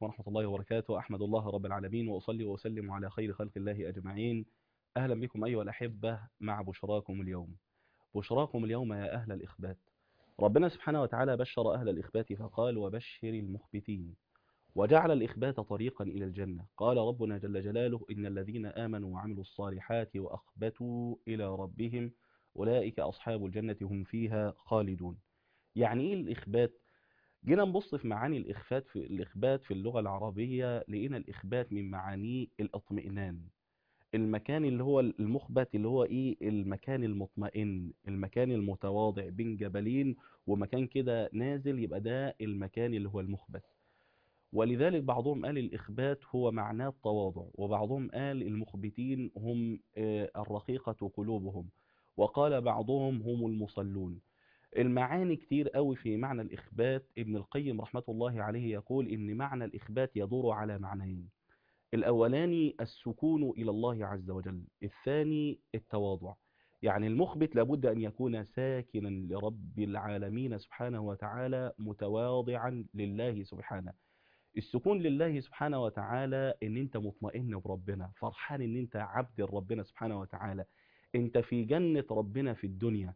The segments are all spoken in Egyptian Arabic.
عليكم ورحمة الله وبركاته أحمد الله رب العالمين وأصلي وأسلم على خير خلق الله أجمعين أهلا بكم أيها الأحبة مع بشراكم اليوم بشراكم اليوم يا أهل الإخبات ربنا سبحانه وتعالى بشر أهل الإخبات فقال وبشر المخبتين وجعل الإخبات طريقا إلى الجنة قال ربنا جل جلاله إن الذين آمنوا وعملوا الصالحات وأخبتوا إلى ربهم أولئك أصحاب الجنة هم فيها خالدون يعني إيه الإخبات؟ جينا نبص في معاني الإخفات في الإخبات في اللغة العربية لقينا الإخبات من معانيه الاطمئنان المكان اللي هو المخبت اللي هو إيه المكان المطمئن المكان المتواضع بين جبلين ومكان كده نازل يبقى ده المكان اللي هو المخبت ولذلك بعضهم قال الإخبات هو معناه التواضع وبعضهم قال المخبتين هم الرقيقة قلوبهم وقال بعضهم هم المصلون المعاني كتير قوي في معنى الإخبات ابن القيم رحمة الله عليه يقول إن معنى الإخبات يدور على معنيين الأولاني السكون إلى الله عز وجل الثاني التواضع يعني المخبت لابد أن يكون ساكنا لرب العالمين سبحانه وتعالى متواضعا لله سبحانه السكون لله سبحانه وتعالى ان انت مطمئن بربنا فرحان ان انت عبد ربنا سبحانه وتعالى انت في جنة ربنا في الدنيا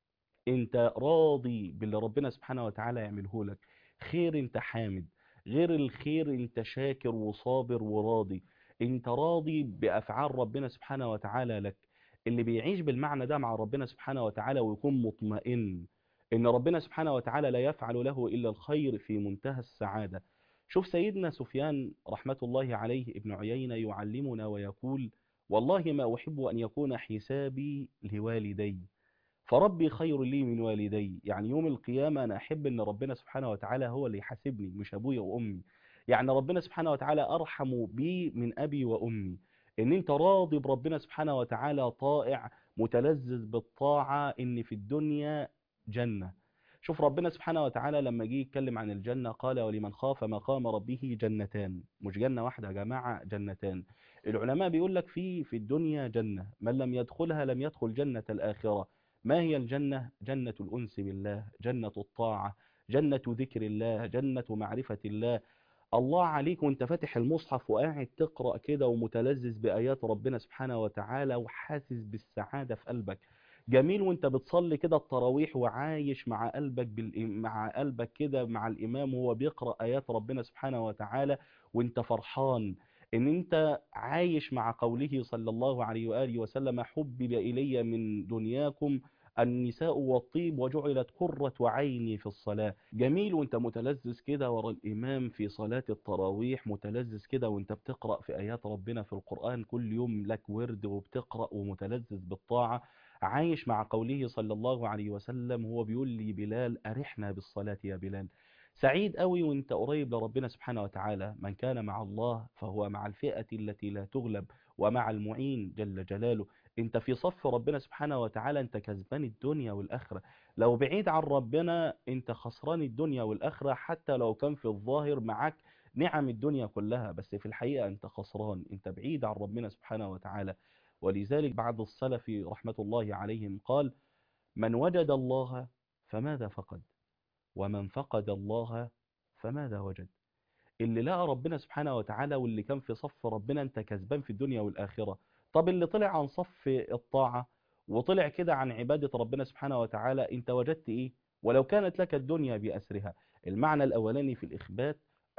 انت راضي باللي ربنا سبحانه وتعالى يعمله لك خير انت حامد غير الخير انت شاكر وصابر وراضي انت راضي بافعال ربنا سبحانه وتعالى لك اللي بيعيش بالمعنى ده مع ربنا سبحانه وتعالى ويكون مطمئن ان ربنا سبحانه وتعالى لا يفعل له الا الخير في منتهى السعادة شوف سيدنا سفيان رحمة الله عليه ابن عيينة يعلمنا ويقول والله ما أحب أن يكون حسابي لوالدي فربي خير لي من والدي يعني يوم القيامة أنا أحب أن ربنا سبحانه وتعالى هو اللي يحاسبني مش أبويا وأمي يعني ربنا سبحانه وتعالى أرحم بي من أبي وأمي إن أنت راضي بربنا سبحانه وتعالى طائع متلذذ بالطاعة إن في الدنيا جنة شوف ربنا سبحانه وتعالى لما جه يتكلم عن الجنة قال ولمن خاف مقام ربه جنتان مش جنة واحدة يا جماعة جنتان العلماء بيقول لك في في الدنيا جنة من لم يدخلها لم يدخل جنة الآخرة ما هي الجنة جنة الأنس بالله جنة الطاعة جنة ذكر الله جنة معرفة الله الله عليك وانت فاتح المصحف وقاعد تقرأ كده ومتلذذ بآيات ربنا سبحانه وتعالى وحاسس بالسعادة في قلبك جميل وانت بتصلي كده التراويح وعايش مع قلبك بال... مع قلبك كده مع الإمام وهو بيقرأ آيات ربنا سبحانه وتعالى وانت فرحان ان انت عايش مع قوله صلى الله عليه وآله وسلم حبب إلي من دنياكم النساء والطيب وجعلت قرة عيني في الصلاة جميل وانت متلذذ كده ورا الإمام في صلاة التراويح متلذذ كده وانت بتقرأ في آيات ربنا في القرآن كل يوم لك ورد وبتقرأ ومتلذذ بالطاعة عايش مع قوله صلى الله عليه وسلم هو بيقول لي بلال أرحنا بالصلاة يا بلال سعيد قوي وانت قريب لربنا سبحانه وتعالى من كان مع الله فهو مع الفئة التي لا تغلب ومع المعين جل جلاله انت في صف ربنا سبحانه وتعالى انت كسبان الدنيا والآخرة لو بعيد عن ربنا انت خسران الدنيا والآخرة حتى لو كان في الظاهر معك نعم الدنيا كلها بس في الحقيقة انت خسران انت بعيد عن ربنا سبحانه وتعالى ولذلك بعض السلف رحمة الله عليهم قال من وجد الله فماذا فقد ومن فقد الله فماذا وجد اللي لقى ربنا سبحانه وتعالى واللي كان في صف ربنا انت كسبان في الدنيا والآخرة طب اللي طلع عن صف الطاعة وطلع كده عن عبادة ربنا سبحانه وتعالى انت وجدت ايه ولو كانت لك الدنيا بأسرها المعنى الأولاني في الإخبات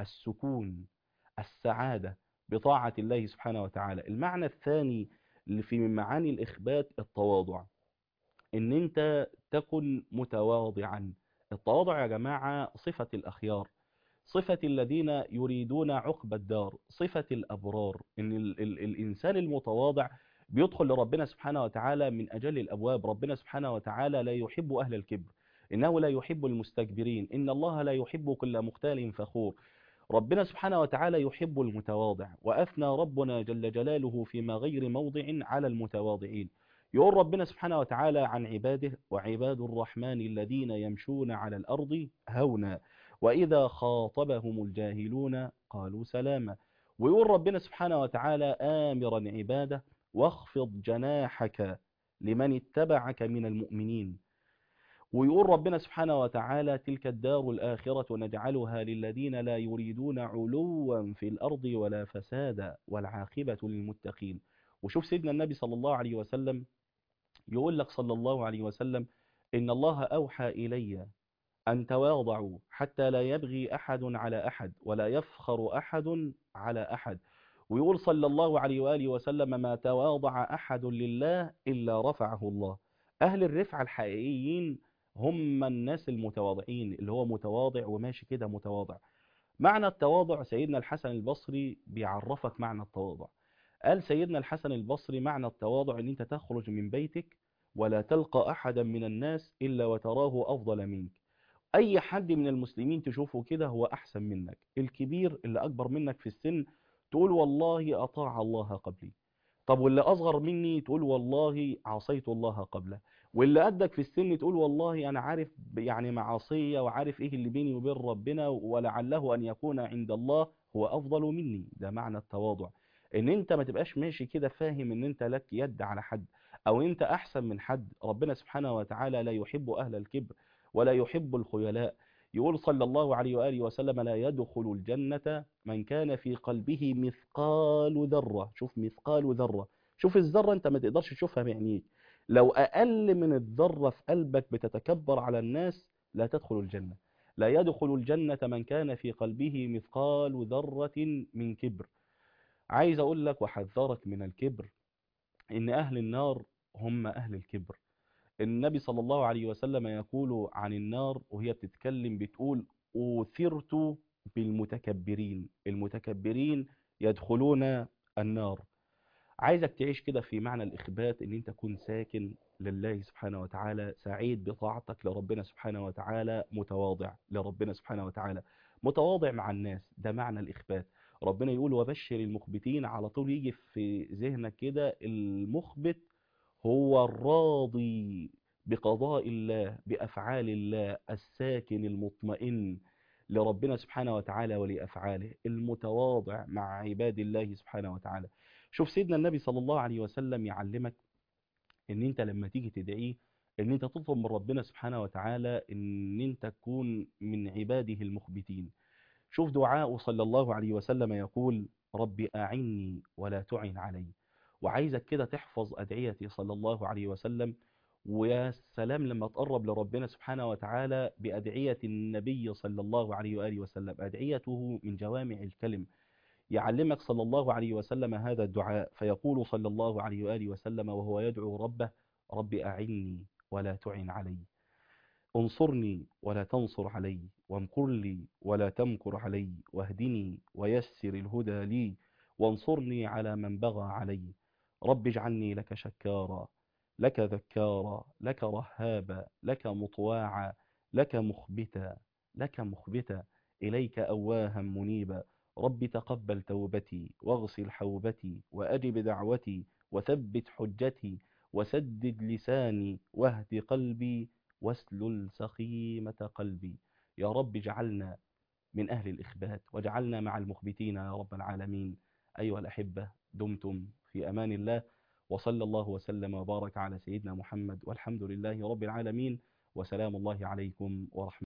السكون السعادة بطاعة الله سبحانه وتعالى المعنى الثاني اللي في من معاني الإخبات التواضع ان انت تكن متواضعا التواضع يا جماعة صفة الأخيار صفة الذين يريدون عقب الدار صفة الأبرار إن ال ال الإنسان المتواضع بيدخل لربنا سبحانه وتعالى من أجل الأبواب ربنا سبحانه وتعالى لا يحب أهل الكبر إنه لا يحب المستكبرين إن الله لا يحب كل مختال فخور ربنا سبحانه وتعالى يحب المتواضع وأثنى ربنا جل جلاله فيما غير موضع على المتواضعين يقول ربنا سبحانه وتعالى عن عباده وعباد الرحمن الذين يمشون على الأرض هونا وإذا خاطبهم الجاهلون قالوا سلاما ويقول ربنا سبحانه وتعالى آمرا عباده واخفض جناحك لمن اتبعك من المؤمنين ويقول ربنا سبحانه وتعالى تلك الدار الآخرة نجعلها للذين لا يريدون علوا في الأرض ولا فسادا والعاقبة للمتقين وشوف سيدنا النبي صلى الله عليه وسلم يقول لك صلى الله عليه وسلم إن الله أوحى إلي أن تواضعوا حتى لا يبغي أحد على أحد ولا يفخر أحد على أحد ويقول صلى الله عليه وآله وسلم ما تواضع أحد لله إلا رفعه الله أهل الرفعة الحقيقيين هم الناس المتواضعين اللي هو متواضع وماشي كده متواضع معنى التواضع سيدنا الحسن البصري بيعرفك معنى التواضع قال سيدنا الحسن البصري معنى التواضع ان انت تخرج من بيتك ولا تلقى احدا من الناس الا وتراه افضل منك اي حد من المسلمين تشوفه كده هو احسن منك الكبير اللي اكبر منك في السن تقول والله اطاع الله قبلي طب واللي اصغر مني تقول والله عصيت الله قبله واللي قدك في السن تقول والله انا عارف يعني معاصيه وعارف ايه اللي بيني وبين ربنا ولعله ان يكون عند الله هو افضل مني ده معنى التواضع ان انت ما تبقاش ماشي كده فاهم ان انت لك يد على حد او انت احسن من حد ربنا سبحانه وتعالى لا يحب اهل الكبر ولا يحب الخيلاء يقول صلى الله عليه واله وسلم لا يدخل الجنه من كان في قلبه مثقال ذره شوف مثقال ذره شوف الذره انت ما تقدرش تشوفها بعينيك لو اقل من الذره في قلبك بتتكبر على الناس لا تدخل الجنه لا يدخل الجنه من كان في قلبه مثقال ذره من كبر عايز اقول لك وحذرك من الكبر ان اهل النار هم اهل الكبر النبي صلى الله عليه وسلم يقول عن النار وهي بتتكلم بتقول اوثرت بالمتكبرين المتكبرين يدخلون النار عايزك تعيش كده في معنى الاخبات ان انت تكون ساكن لله سبحانه وتعالى سعيد بطاعتك لربنا سبحانه وتعالى متواضع لربنا سبحانه وتعالى متواضع مع الناس ده معنى الاخبات ربنا يقول وبشر المخبتين على طول يجي في ذهنك كده المخبت هو الراضي بقضاء الله بأفعال الله الساكن المطمئن لربنا سبحانه وتعالى ولأفعاله المتواضع مع عباد الله سبحانه وتعالى شوف سيدنا النبي صلى الله عليه وسلم يعلمك ان انت لما تيجي تدعيه ان انت تطلب من ربنا سبحانه وتعالى ان انت تكون من عباده المخبتين شوف دعاء صلى الله عليه وسلم يقول رب أعني ولا تعن علي وعايزك كده تحفظ أدعيتي صلى الله عليه وسلم ويا سلام لما تقرب لربنا سبحانه وتعالى بأدعية النبي صلى الله عليه وآله وسلم أدعيته من جوامع الكلم يعلمك صلى الله عليه وسلم هذا الدعاء فيقول صلى الله عليه وآله وسلم وهو يدعو ربه رب أعني ولا تعن علي انصرني ولا تنصر علي وامكر لي ولا تمكر علي واهدني ويسر الهدى لي وانصرني على من بغى علي رب اجعلني لك شكارا لك ذكارا لك رهابا لك مطواعا لك مخبتا لك مخبتا إليك أواها منيبا رب تقبل توبتي واغسل حوبتي وأجب دعوتي وثبت حجتي وسدد لساني واهد قلبي واسلل سخيمة قلبي يا رب اجعلنا من أهل الإخبات واجعلنا مع المخبتين يا رب العالمين أيها الأحبة دمتم في أمان الله وصلى الله وسلم وبارك على سيدنا محمد والحمد لله رب العالمين وسلام الله عليكم ورحمة